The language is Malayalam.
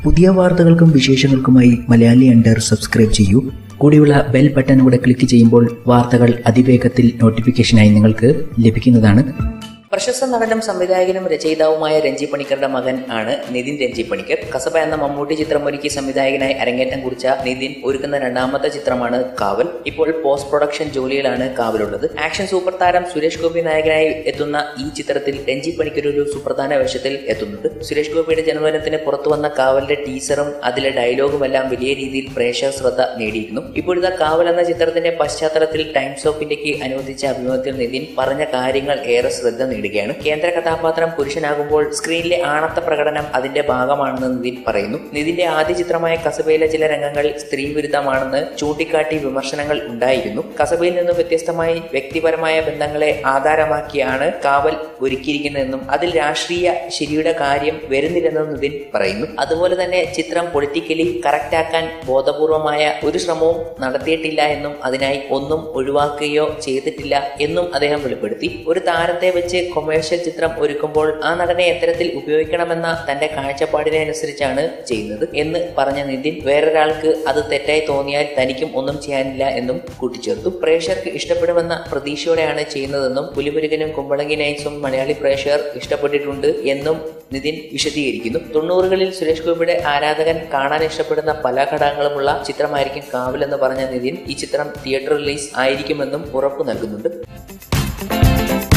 പുതിയ വാർത്തകൾക്കും വിശേഷങ്ങൾക്കുമായി മലയാളി അണ്ടർ സബ്സ്ക്രൈബ് ചെയ്യൂ കൂടിയുള്ള ബെൽ ബട്ടൺ കൂടെ ക്ലിക്ക് ചെയ്യുമ്പോൾ വാർത്തകൾ അതിവേഗത്തിൽ നോട്ടിഫിക്കേഷനായി നിങ്ങൾക്ക് ലഭിക്കുന്നതാണ് പ്രശസ്ത നടനും സംവിധായകനും രചയിതാവുമായ രഞ്ജി പണിക്കറുടെ മകൻ ആണ് നിതിൻ രഞ്ജി പണിക്കർ കസബ എന്ന മമ്മൂട്ടി ചിത്രമൊരുക്കി സംവിധായകനായി അരങ്ങേറ്റം കുറിച്ച നിതിൻ ഒരുക്കുന്ന രണ്ടാമത്തെ ചിത്രമാണ് കാവൽ ഇപ്പോൾ പോസ്റ്റ് പ്രൊഡക്ഷൻ ജോലിയിലാണ് കാവലുള്ളത് ആക്ഷൻ സൂപ്പർ താരം സുരേഷ് ഗോപി നായകനായി എത്തുന്ന ഈ ചിത്രത്തിൽ രഞ്ജി പണിക്കർ ഒരു സുപ്രധാന വേഷത്തിൽ എത്തുന്നുണ്ട് സുരേഷ് ഗോപിയുടെ ജന്മദിനത്തിന് പുറത്തു വന്ന കാവലിന്റെ ടീസറും അതിലെ ഡയലോഗും എല്ലാം വലിയ രീതിയിൽ പ്രേക്ഷക ശ്രദ്ധ നേടിയിരുന്നു ഇപ്പോഴത്തെ കാവൽ എന്ന ചിത്രത്തിന്റെ പശ്ചാത്തലത്തിൽ ടൈംസ് ഓഫ് ഇന്ത്യക്ക് അനുവദിച്ച അഭിമുഖത്തിൽ നിതിൻ പറഞ്ഞ കാര്യങ്ങൾ ഏറെ ശ്രദ്ധ നേടുകയാണ് കേന്ദ്ര കഥാപാത്രം പുരുഷനാകുമ്പോൾ സ്ക്രീനിലെ ആണത്ത പ്രകടനം അതിന്റെ ഭാഗമാണെന്ന് നിതിൻ പറയുന്നു നിതിന്റെ ആദ്യ ചിത്രമായ കസബയിലെ ചില രംഗങ്ങൾ സ്ത്രീ വിരുദ്ധമാണെന്ന് ചൂണ്ടിക്കാട്ടി വിമർശനങ്ങൾ ഉണ്ടായിരുന്നു കസബയിൽ നിന്നും വ്യത്യസ്തമായി വ്യക്തിപരമായ ബന്ധങ്ങളെ ആധാരമാക്കിയാണ് കാവൽ ഒരുക്കിയിരിക്കുന്നതെന്നും അതിൽ രാഷ്ട്രീയ ശരിയുടെ കാര്യം വരുന്നില്ലെന്നും നിതിൻ പറയുന്നു അതുപോലെ തന്നെ ചിത്രം പൊളിറ്റിക്കലി കറക്റ്റ് ആക്കാൻ ബോധപൂർവമായ ഒരു ശ്രമവും നടത്തിയിട്ടില്ല എന്നും അതിനായി ഒന്നും ഒഴിവാക്കുകയോ ചെയ്തിട്ടില്ല എന്നും അദ്ദേഹം വെളിപ്പെടുത്തി ഒരു താരത്തെ വെച്ച് കൊമേഴ്ഷ്യൽ ചിത്രം ഒരുക്കുമ്പോൾ ആ നടനെ എത്തരത്തിൽ ഉപയോഗിക്കണമെന്ന തന്റെ കാഴ്ചപ്പാടിനെ അനുസരിച്ചാണ് ചെയ്യുന്നത് എന്ന് പറഞ്ഞ നിതിൻ വേറൊരാൾക്ക് അത് തെറ്റായി തോന്നിയാൽ തനിക്കും ഒന്നും ചെയ്യാനില്ല എന്നും കൂട്ടിച്ചേർത്തു പ്രേക്ഷകർക്ക് ഇഷ്ടപ്പെടുമെന്ന പ്രതീക്ഷയോടെയാണ് ചെയ്യുന്നതെന്നും പുലിമുരുകനും കുമ്പളങ്ങി നൈറ്റ്സും മലയാളി പ്രേക്ഷകർ ഇഷ്ടപ്പെട്ടിട്ടുണ്ട് എന്നും നിതിൻ വിശദീകരിക്കുന്നു തൊണ്ണൂറുകളിൽ സുരേഷ് ഗോപിയുടെ ആരാധകൻ കാണാൻ ഇഷ്ടപ്പെടുന്ന പല ഘടകങ്ങളുമുള്ള ചിത്രമായിരിക്കും കാവലെന്ന് പറഞ്ഞ നിതിൻ ഈ ചിത്രം തിയേറ്റർ റിലീസ് ആയിരിക്കുമെന്നും ഉറപ്പു നൽകുന്നുണ്ട്